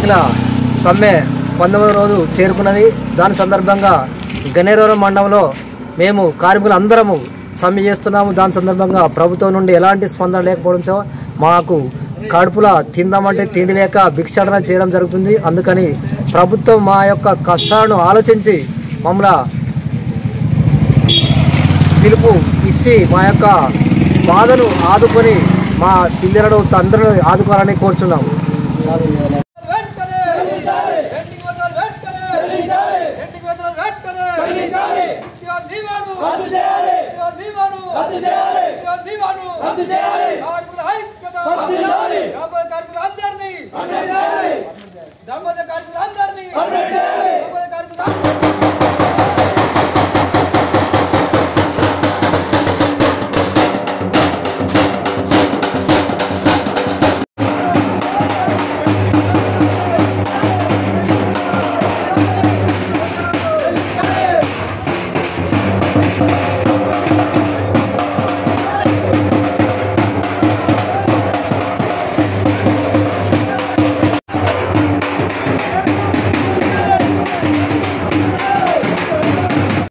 కార్మికుల సమ్మె పంతొమ్మిది రోజు చేరుకున్నది దాని సందర్భంగా గన్నేరవరం మండలంలో మేము కార్మికులు అందరము సమ్మె చేస్తున్నాము దాని సందర్భంగా ప్రభుత్వం నుండి ఎలాంటి స్పందన లేకపోవడంతో మాకు కడుపుల తిందామంటే తిండి లేక భిక్షాటన చేయడం జరుగుతుంది అందుకని ప్రభుత్వం మా యొక్క కష్టాలను ఆలోచించి మమ్మల్ని పిలుపు ఇచ్చి మా యొక్క బాధను ఆదుకొని మా పిల్లలను తండ్రులను ఆదుకోవాలని కోరుచున్నాము వెంటనే ఎండింగ్ వేతనాలు వెంటనే ఎండింగ్ వేతనాలు వెంటనే ఉద్యోగ జీవాలు ఉద్యోగ జీవాలు ఉద్యోగ జీవాలు కార్మికుల ఐక్యత